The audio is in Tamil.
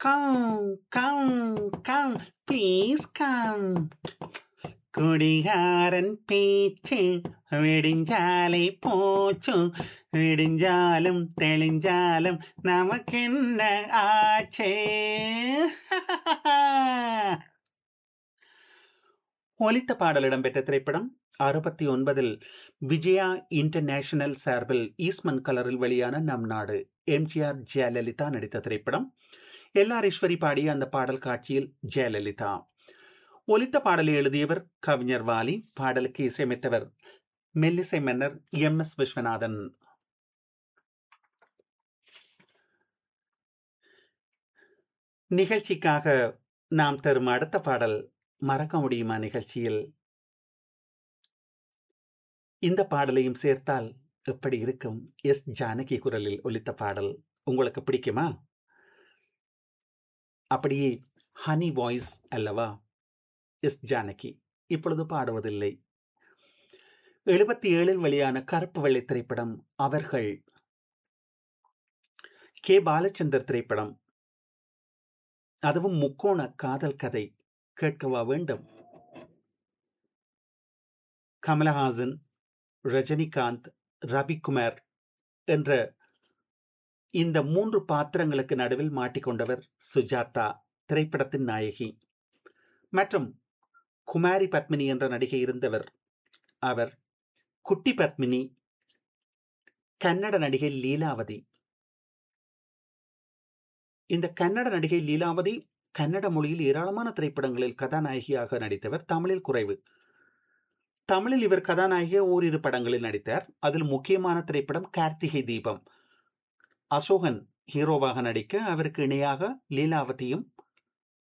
Come, come, come, please come. குடிகாரன் பேச்சு விடிஞ்சாலே போச்சு விடிஞ்சாலும் தெளிஞ்சாலும் நமக்கென்ன ஆச்சே ஒலித்த பாடல் இடம்பெற்ற திரைப்படம் அறுபத்தி ஒன்பதில் விஜயா இன்டர்நேஷனல் சார்பில் ஈஸ்மன் கலரில் வெளியான நம் நாடு எம்ஜிஆர் ஜெயலலிதா நடித்த திரைப்படம் எல்ஆர் ஈஸ்வரி பாடிய அந்த பாடல் காட்சியில் ஜெயலலிதா ஒலித்த பாடலை எழுதியவர் கவிஞர் வாலி பாடலுக்கு இசையமைத்தவர் மெல்லிசை மன்னர் எம் எஸ் விஸ்வநாதன் நிகழ்ச்சிக்காக நாம் தரும் அடுத்த பாடல் மறக்க முடியுமா நிகழ்ச்சியில் இந்த பாடலையும் சேர்த்தால் எப்படி இருக்கும் எஸ் ஜானகி குரலில் ஒலித்த பாடல் உங்களுக்கு பிடிக்குமா அப்படியே ஹனி வாய்ஸ் அல்லவா எஸ் ஜானகி இப்பொழுது பாடுவதில்லை எழுபத்தி ஏழில் வெளியான கருப்பு வெள்ளை திரைப்படம் அவர்கள் கே பாலச்சந்தர் திரைப்படம் அதுவும் முக்கோண காதல் கதை கேட்கவா வேண்டும் கமலஹாசன் ரஜினிகாந்த் ரவிக்குமார் என்ற இந்த மூன்று பாத்திரங்களுக்கு நடுவில் மாட்டிக்கொண்டவர் சுஜாதா திரைப்படத்தின் நாயகி மற்றும் குமாரி பத்மினி என்ற நடிகை இருந்தவர் அவர் குட்டி பத்மினி கன்னட நடிகை லீலாவதி இந்த கன்னட நடிகை லீலாவதி கன்னட மொழியில் ஏராளமான திரைப்படங்களில் கதாநாயகியாக நடித்தவர் தமிழில் குறைவு தமிழில் இவர் கதாநாயகிய ஓரிரு படங்களில் நடித்தார் அதில் முக்கியமான திரைப்படம் கார்த்திகை தீபம் அசோகன் ஹீரோவாக நடிக்க அவருக்கு இணையாக லீலாவதியும்